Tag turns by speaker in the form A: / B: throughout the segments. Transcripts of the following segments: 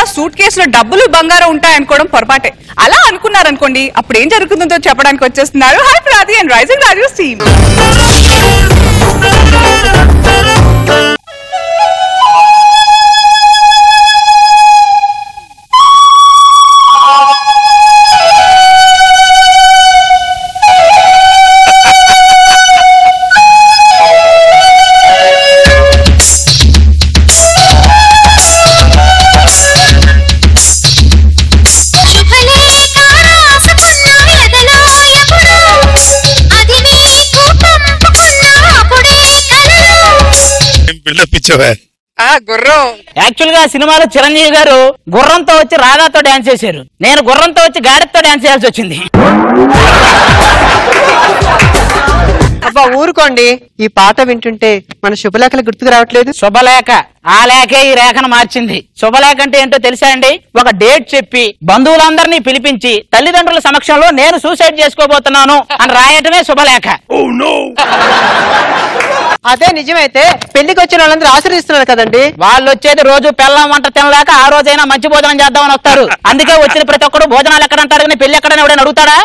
A: Suit కేసులో డబ్బులు బంగారం ఉంటాయనుకోవడం పొరపాటే అలా అనుకున్నారనుకోండి అప్పుడు ఏం జరుగుతుందో చెప్పడానికి వచ్చేస్తున్నారు high ప్రాది and rising Raju team
B: శుభలేఖ రాసుకున్న ఎదలో ఎప్పుడు అది నీకు పంపుకున్న అప్పుడే కలలు
C: బిల్డప్ ఇచ్చావా
A: ఆ గుర్రం
D: యాక్చువల్ గా సినిమాలో చిరంజీవి గారు గుర్రంతో వచ్చి రాగాతో డాన్స్ చేశారు నేను గుర్రంతో వచ్చి గాడితో డాన్స్ చేయాల్సి వచ్చింది
E: అబ్బా ఊరుకోండి ఈ పాట వింటుంటే మన శుభలేఖలు గుర్తుకు రావట్లేదు
D: శుభలేఖ ఆ లేఖే ఈ రేఖను మార్చింది శుభలేఖ అంటే ఏంటో తెలుసా అండి ఒక డేట్ చెప్పి బంధువులందరినీ పిలిపించి తల్లిదండ్రుల సమక్షంలో నేను సూసైడ్ చేసుకోబోతున్నాను అని రాయటమే శుభలేఖ
E: అదే నిజమైతే పెళ్లికి వచ్చిన వాళ్ళందరూ ఆశీర్దిస్తున్నారు కదండి
D: వాళ్ళు వచ్చేది రోజు పెళ్ళం వంట తినలేక ఆ రోజైనా మంచి భోజనం చేద్దామని వస్తారు అందుకే వచ్చిన ప్రతి ఒక్కడు భోజనాలు ఎక్కడ అంటారు కానీ పెళ్లి ఎక్కడని ఎవడైనా అడుగుతాడా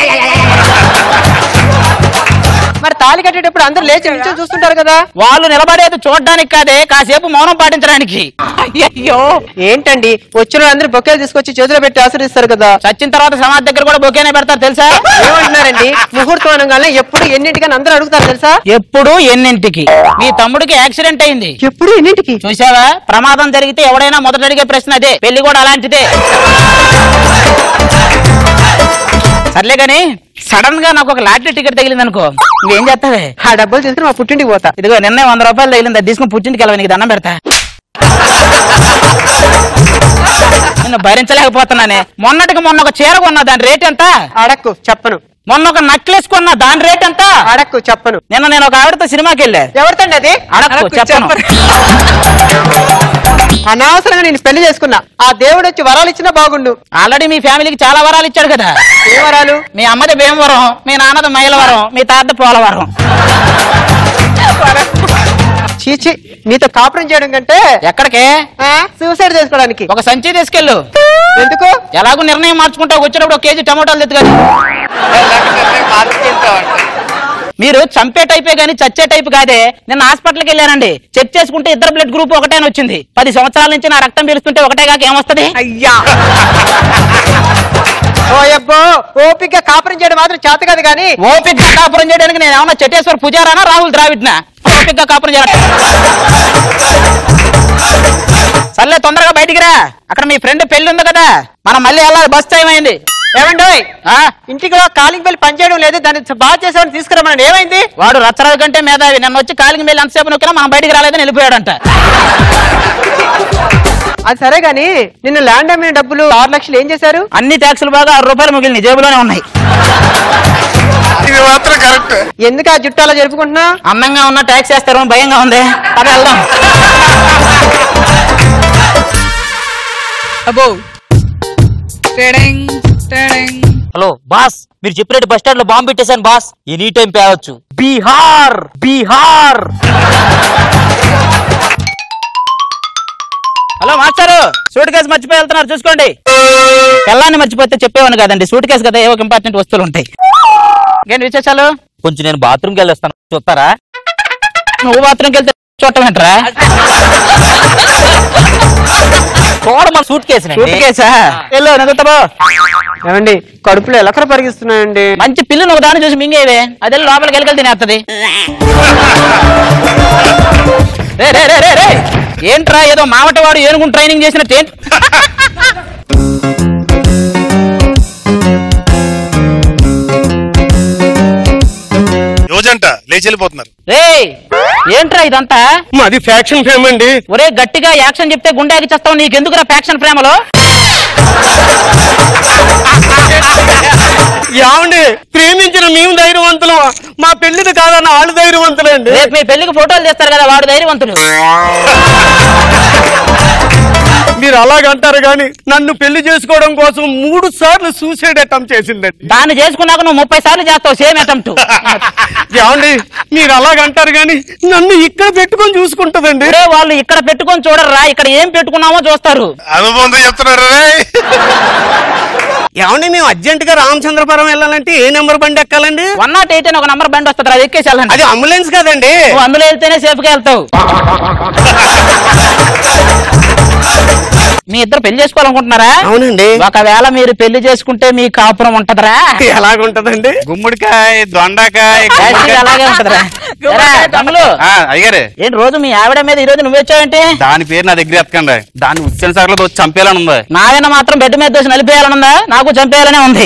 E: మరి తాళి కట్టేటప్పుడు అందరూ లేచి నిల్చొని చూస్తుంటారు కదా
D: వాళ్ళు నిలబడేది చూడడానికి కాదే కాసేపు మౌనం పాటించడానికి
A: అయ్యో
E: ఏంటండి వచ్చిన వాళ్ళందరూ బొకేలు తీసుకొచ్చి చేతిలో పెట్టి ఆశీర్దిస్తారు కదా
D: చచ్చిన తర్వాత సమాధి దగ్గర కూడా బొకేనే పెడతారు తెలుసా
E: ఏమంటున్నారండి ముహూర్తం అనగానే ఎప్పుడు ఎన్నింటికని అందరూ అడుగుతారు తెలుసా
D: ఎప్పుడు ఎన్నింటికి మీ తమ్ముడికి యాక్సిడెంట్ అయింది
E: ఎప్పుడు ఎన్నింటికి
D: చూసావా ప్రమాదం జరిగితే ఎవడైనా మొదట అడిగే ప్రశ్న అదే పెళ్లి కూడా అలాంటిదే సర్లే గాని సడన్ గా నాకు ఒక లాటరీ టికెట్ తగిలింది అనుకో ఇంకేం చేస్తావే
E: ఆ డబ్బులు తీసుకుని మా పుట్టింటికి పోతా
D: ఇదిగో నిన్నే వంద రూపాయలు తగిలింది అది తీసుకుని పుట్టింటికి వెళ్ళవా నీకు దండం పెడతా నిన్ను భరించలేకపోతున్నానే మొన్నటికి మొన్న ఒక చీర కొన్నా దాని రేట్ ఎంత
E: అడక్కు చెప్పను
D: మొన్న ఒక నక్లెస్ కొన్నా దాని రేట్ ఎంత
E: అడక్కు చెప్పను
D: నిన్న నేను ఒక ఆవిడతో సినిమాకి వెళ్ళా
E: ఎవరితండి అది
D: అడక్కు చెప్పను
E: అనవసరంగా నేను పెళ్లి చేసుకున్నా ఆ దేవుడు వచ్చి వరాలు ఇచ్చినా బాగుండు
D: ఆల్రెడీ మీ ఫ్యామిలీకి చాలా వరాలు ఇచ్చాడు కదా
E: ఏ వరాలు
D: మీ అమ్మది భీమవరం మీ నాన్నది మైలవరం మీ తాత పోలవరం
E: చీచి నీతో కాపురం చేయడం కంటే
D: ఎక్కడికే
E: సూసైడ్ చేసుకోవడానికి
D: ఒక సంచి తీసుకెళ్ళు
E: ఎందుకు
D: ఎలాగో నిర్ణయం మార్చుకుంటావు వచ్చినప్పుడు ఒక కేజీ టమాటాలు తెచ్చుకొని మీరు చంపే టైపే గానీ చచ్చే టైప్ కాదే నిన్న హాస్పిటల్కి వెళ్ళానండి చెక్ చేసుకుంటే ఇద్దరు బ్లడ్ గ్రూప్ ఒకటే అని వచ్చింది పది సంవత్సరాల నుంచి నా రక్తం పీలుస్తుంటే ఒకటే కాక ఏమొస్తది
A: అయ్యా
E: ఓ అబ్బో ఓపిక కాపురం చేయడం మాత్రం చేత కాదు కానీ
D: ఓపిక కాపురం చేయడానికి నేను ఏమన్నా చెట్టేశ్వర పుజారానా రాహుల్ ద్రావిడ్నా ఓపిక కాపురం చేయాలి సర్లే తొందరగా బయటికి రా అక్కడ మీ ఫ్రెండ్ పెళ్లి ఉంది కదా మనం మళ్ళీ వెళ్ళాలి బస్ టైం అయింది
E: ఏమండి
D: ఆ?
E: ఇంటికి కాలింగ్ బెల్ పనిచేయడం లేదు దాన్ని బాగా చేసామని తీసుకురమ్మని ఏమైంది
D: వాడు రచ్చరాజు కంటే మేధావి నన్ను వచ్చి కాలింగ్ మీద ఎంతసేపు నొక్కినా మనం బయటికి రాలేదని వెళ్ళిపోయాడంట
E: అది సరే గాని నిన్న ల్యాండ్ అమ్మిన డబ్బులు ఆరు లక్షలు ఏం చేశారు
D: అన్ని ట్యాక్సులు బాగా ఆరు రూపాయలు మిగిలిన జేబులోనే ఉన్నాయి
C: ఇది మాత్రం కరెక్ట్
E: ఎందుకు ఆ జుట్టు అలా జరుపుకుంటున్నా
D: అందంగా ఉన్న ట్యాక్స్ వేస్తారు అని భయంగా ఉంది అది వెళ్దాం
A: అబ్బో టెడింగ్, టెడింగ్.
F: హలో బాస్ మీరు చెప్పినట్టు బస్ స్టాండ్ లో బాంబు పెట్టేశాను బాస్ ఎనీ టైం పేవచ్చు బీహార్ బీహార్
D: హలో మాస్టారు సూట్ కేసు మర్చిపోయి వెళ్తున్నారు చూసుకోండి పిల్లాన్ని మర్చిపోతే చెప్పేవాను కదండి సూట్ కేసు కదా ఏవో ఇంపార్టెంట్ వస్తువులు ఉంటాయి ఇంకేంటి విశేషాలు
F: కొంచెం నేను బాత్రూమ్కి వెళ్ళి వస్తాను చూస్తారా
D: నువ్వు బాత్రూమ్కి వెళ్తే చూడటం ఏంట్రా
F: చూడ మన సూట్ కేసు
D: సూట్ కేసా వెళ్ళు నెగుతాబో
E: ఏమండి కడుపులో ఎలకర పరిగిస్తున్నాయండి
D: మంచి పిల్లని ఒక దాన్ని చూసి మింగేవే అదే లోపలికి వెళ్ళి తినేస్తుంది రే రే రే రే రే ఏంట్రా ఏదో మావటవాడు ఏనుగుని ట్రైనింగ్ చేసినట్టు ఏంటి
C: రోజంట లేచి వెళ్ళిపోతున్నారు
D: రే ఏంట్రా ఇదంతా
G: మాది ఫ్యాక్షన్ ఫేమ్ అండి
D: ఒరే గట్టిగా యాక్షన్ చెప్తే గుండె ఆగిచ్చేస్తావు నీకెందుకురా ఫ్యాక్షన్ ప్రేమలో
G: ఏమండి ప్రేమించిన మేము ధైర్యవంతులు మా పెళ్లిది కాదన్న వాళ్ళు ధైర్యవంతులండి
D: రేపు మీ పెళ్లికి ఫోటోలు తీస్తారు కదా వాడు ధైర్యవంతుడు
G: మీరు అలాగంటారు గాని నన్ను పెళ్లి చేసుకోవడం కోసం మూడు సార్లు సూసైడ్ అటెంప్ట్ చేసిందండి
D: దాన్ని చేసుకున్నాక నువ్వు ముప్పై సార్లు చేస్తావు సేమ్ అటెంప్ట్
G: ఏమండి మీరు అలాగంటారు గాని నన్ను ఇక్కడ పెట్టుకొని చూసుకుంటదండి
D: అరే వాళ్ళు ఇక్కడ పెట్టుకొని చూడరా ఇక్కడ ఏం పెట్టుకున్నామో చూస్తారు
C: అనుభవంతో చెప్తున్నారు రే
G: ఏమండి మేము అర్జెంట్ గా రామచంద్రపురం వెళ్ళాలంటే ఏ నెంబర్ బండి ఎక్కాలండి
D: వన్ నాట్ ఎయిట్ అని ఒక నంబర్ బండి వస్తుంది అది ఎక్కేసి వెళ్ళండి
G: అది అంబులెన్స్ కదండి
D: నువ్వు అందులో వెళ్తేనే సేఫ్ గా వెళ్తావు మీ ఇద్దరు పెళ్లి చేసుకోవాలనుకుంటున్నారా
G: అవునండి
D: ఒకవేళ మీరు పెళ్లి చేసుకుంటే మీ కాపురం ఉంటదరా
G: ఎలాగుంటదండి
C: గుమ్మడికాయ దొండకాయ
D: Actually అలాగే ఉంటదరా ఎరా, తమ్ములు,
C: అయ్యారే
D: ఏంటి రోజు మీ ఆవిడ మీద ఈ రోజు నువ్వు వచ్చావేంటి
C: దాని పేరు నా దగ్గర ఎత్తకండి దాన్ని ఉచ్చల సార్లు వచ్చి చంపేయాలని ఉంది
D: నాయన మాత్రం బెడ్ మీద దోసి నలిపేయాలనుందా నాకు చంపేయాలనే ఉంది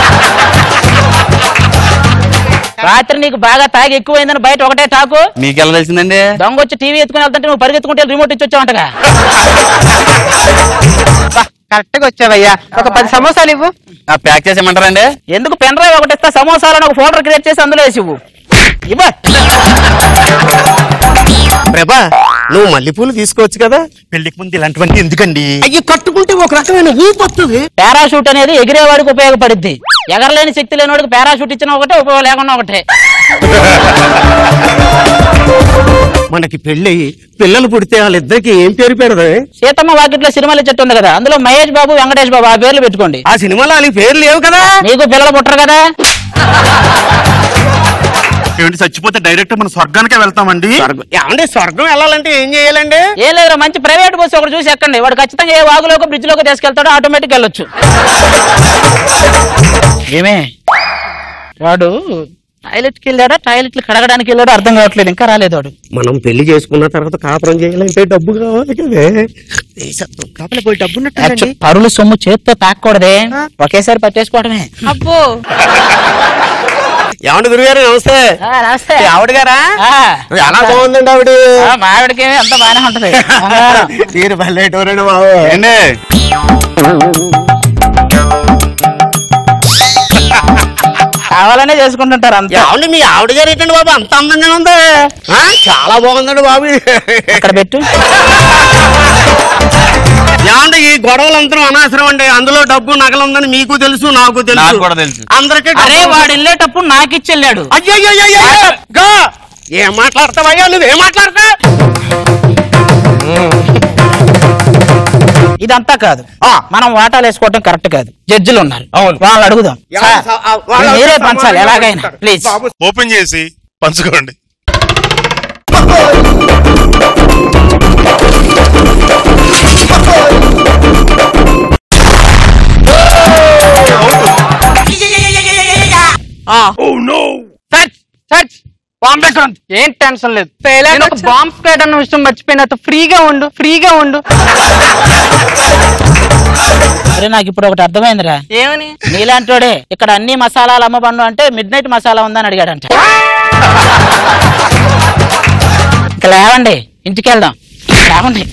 D: రాత్రి నీకు బాగా తాగి ఎక్కువైందని బయట ఒకటే టాకు
C: మీకు ఎలా తెలిసిందండి
D: దొంగ వచ్చి టీవీ ఎత్తుకుని వెళ్తుంటే నువ్వు పరిగెత్తుకుంటే రిమోట్ ఇచ్చి వచ్చావంటగా
E: కరెక్ట్ గా వచ్చావయ్యా ఒక పది సమోసాలు ఇవ్వు
C: ప్యాక్ చేసేయమంటారండి
D: ఎందుకు పెన్ డ్రైవ్ ఒకటి ఇస్తా సమోసాలను ఒక ఫోల్డర్ క్రియేట్ చేసి అందులో వేసి ఇవ్వు ఇవ్వ
G: ప్రభా నువ్వు మల్లెపూలు తీసుకోవచ్చు కదా
C: పెళ్లికి ముందు ఇలాంటివన్నీ ఎందుకండి
G: అయ్యి కట్టుకుంటే ఒక రకమైన ఊపు వస్తుంది
D: పారాషూట్ అనేది ఎగిరేవాడికి ఉపయోగపడుద్ది ఎగరలేని శక్తి లేనివాడికి పారాషూట్ ఇచ్చిన ఒకటే ఉపయోగం లేకుండా ఒకటే
G: మనకి పెళ్ళి పిల్లలు పుడితే వాళ్ళిద్దరికి ఏం పేరు పెడదు
D: సీతమ్మ వాకిట్లో సినిమాలు చెట్టు ఉంది కదా అందులో మహేష్ బాబు వెంకటేష్ బాబు ఆ పేర్లు పెట్టుకోండి
G: ఆ సినిమాలో వాళ్ళకి పేరు లేవు కదా
D: మీకు పిల్లలు పుట్టరు కదా
C: ఏమిటి చచ్చిపోతే డైరెక్ట్ మన స్వర్గానికే వెళ్తామండి
G: ఏమండి స్వర్గం వెళ్ళాలంటే ఏం చేయాలండి
D: ఏం లేదు మంచి ప్రైవేట్ బస్సు ఒకటి చూసి ఎక్కండి వాడు ఖచ్చితంగా ఏ వాగులోకి బ్రిడ్జ్ లోకి తీసుకెళ్తాడో ఆటోమేటిక్ వెళ్ళొచ్చు ఏమే వాడు టాయిలెట్కి వెళ్ళాడా టాయిలెట్లు కడగడానికి వెళ్ళాడో అర్థం కావట్లేదు ఇంకా రాలేదు వాడు
G: మనం పెళ్లి చేసుకున్న తర్వాత కాపురం చేయాలంటే డబ్బు కావాలి కదే
E: లోపల పోయి డబ్బు ఉన్నట్టుందండి
D: యాక్చువల్ పరుల సొమ్ము చేత్తో తాకూడదే ఒకేసారి పట్టేసుకోవడమే
A: అబ్బో
G: ఏమండి గురుగారు నమస్తే
D: ఆ, నమస్తే
G: ఆవిడ గారా
D: ఆ,
G: ఎలా బాగుందండి ఆవిడ
D: ఆ, మా ఆవిడకి అంత బాగానే ఉంటది బంగారం.
G: తీరు పల్లెటూరండి బాబు
C: ఏండి
D: కావాలనే చేసుకుంటుంటారు అంత
G: ఏమండి మీ ఆవిడ గారు ఏంటండి బాబు అంత అందంగా ఉంది ఆ, చాలా బాగుందండి బాబు
D: అక్కడ పెట్టు
G: ఏమండి ఈ గొడవలంతా అనవసరం అండి అందులో డబ్బు నగలు ఉందని మీకు తెలుసు నాకు తెలుసు
C: నాకు కూడా తెలుసు.
G: అందరికీ
D: అరే
G: డబ్బు-
D: వాడు వెళ్ళేటప్పుడు నాకు ఇచ్చి వెళ్ళాడు
G: అయ్యయ్యయ్యయ్య! గా! ఏం మాట్లాడతావయ్యా నువ్వేం మాట్లాడతా
D: ఇదంతా కాదు
G: ఆ.
D: మనం వాటాలు వేసుకోవడం కరెక్ట్ కాదు జడ్జిలు ఉన్నారు
G: అవును.
D: వాళ్ళు అడుగుదాం
G: యా,
D: సార్,
G: స- ఆ, వాళ్ళు
D: మీరే
G: వచ్చి
D: పంచాలి
G: సమాధానం
D: ఎలాగైనా
G: చెప్తారు.
D: ప్లీజ్
G: బాబు,
C: ఓపెన్ చేసి పంచుకోండి
E: సర్చ్ సర్చ్ బాంబే సొంత్ ఏం టెన్షన్ లేదు నేను ఒక బాంబ్ స్ప్రేడ్ అన్న విషయం మర్చిపోయినట్టు ఫ్రీగా ఉండు ఫ్రీగా ఉండు
D: అరే నాకు ఇప్పుడు ఒకటి అర్థమైందిరా
E: ఏమని
D: నీలాంటోడే ఇక్కడ అన్ని మసాలాలు అమ్మబండు అంటే మిడ్ నైట్ మసాలా ఉందని అడిగాడంట ఇంకా లేవండి ఇంటికి వెళ్దాం లేవండి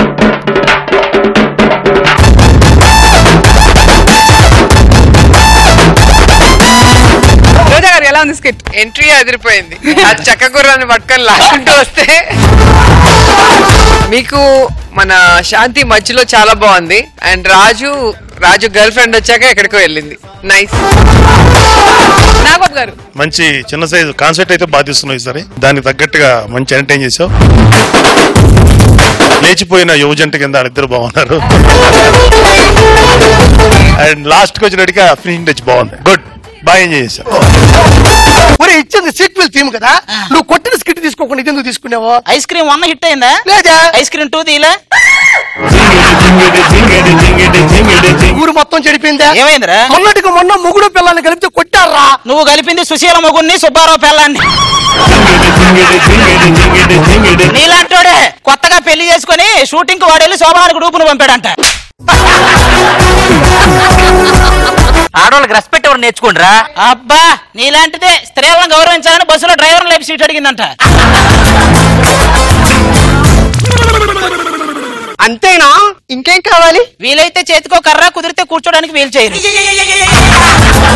A: రోజా గారు ఎలా ఉంది స్కిట్
E: ఎంట్రీ అదిరిపోయింది ఆ చెక్క గుర్రాన్ని పట్టుకొని లాక్కుంటూ వస్తే మీకు మన శాంతి మధ్యలో చాలా బాగుంది and Raju Raju girl friend వచ్చాక ఎక్కడికో వెళ్ళింది నైస్
A: నాగబాబు గారు
C: మంచి చిన్న సైజు కాన్సెప్ట్ అయితే బాగా తీసుకున్నావు సరే దానికి తగ్గట్టుగా మంచి ఎంటర్టైన్ చేసావు లేచిపోయిన యువజంట కింద వాళ్ళిద్దరు బాగున్నారు అండ్ లాస్ట్ కి వచ్చినట్టుగా ఫినిషింగ్ టచ్ బాగుంది గుడ్ బాగా ఎంజాయ్ చేసావు
H: ఒరే ఇచ్చింది సీక్వెల్ థీమ్ కదా నువ్వు కొట్టిన స్కిట్ తీసుకోకుండా ఇది ఎందుకు తీసుకున్నావు
D: ఐస్ క్రీమ్ వన్ హిట్ అయిందా
H: లేదా
D: ఐస్ క్రీమ్ టూ తీలా
H: ఊరు మొత్తం చెడిపోయిందా
D: ఏమైందిరా
H: మొన్నటికి మొన్న మొగుడు పిల్లల్ని కలిపితే కొట్టారా
D: నువ్వు కలిపింది సుశీల మొగుడిని సుబ్బారావు పిల్లాన్ని నీలాంటోడే కొత్తగా పెళ్లి చేసుకుని షూటింగ్ కి వాడెళ్ళి శోభనానికి రూపును పంపాడంట
F: ఆడవాళ్ళకి రెస్పెక్ట్ ఎవరు నేర్చుకోండిరా
D: అబ్బా నీలాంటిదే స్త్రీలను గౌరవించాలని బస్సులో డ్రైవర్ లేపి సీట్ అడిగిందంట
G: అంతేనా
E: ఇంకేం కావాలి
D: వీలైతే చేతికో కర్ర కుదిరితే కూర్చోడానికి వీలు చేయరు